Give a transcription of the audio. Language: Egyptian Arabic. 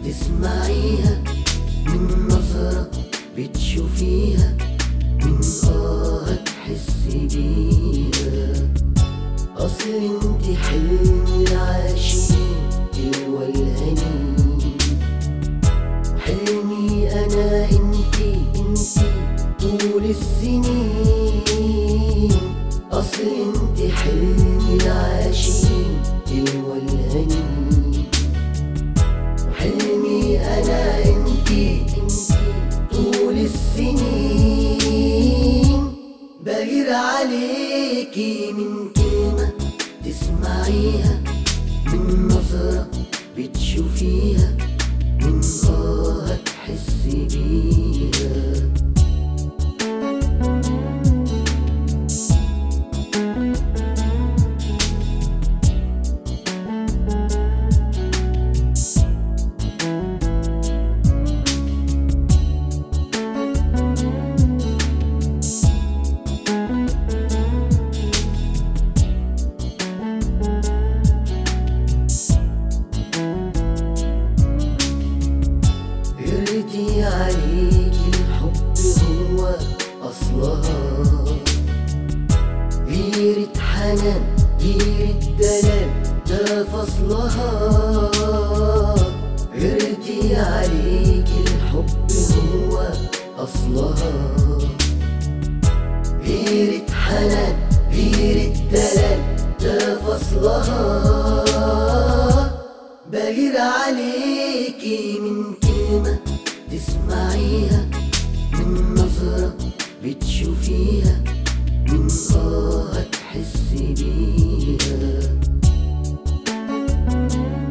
تسمعيها من نظرة بتشوفيها من آه تحسي بيها أصل انت حلم العاشقين تلوى الهنين وحلمي أنا انتي انتي طول السنين أصل انت حلم العاشقين تلوى الهنين وحلمي أنا انتي انتي طول السنين بغير عليكي من كلمة تسمعيها من نظرة بتشوفيها من آه تحسي بيها يرضي عليك الحب هو أصلها غيرة حنان غيرة دلال ده فصلها يرضي عليك الحب هو أصلها غيرة حنان غيرة دلال ده فصلها بغير عليكي من كلمة تسمعيها من نظرة بتشوفيها من آه تحسي بيها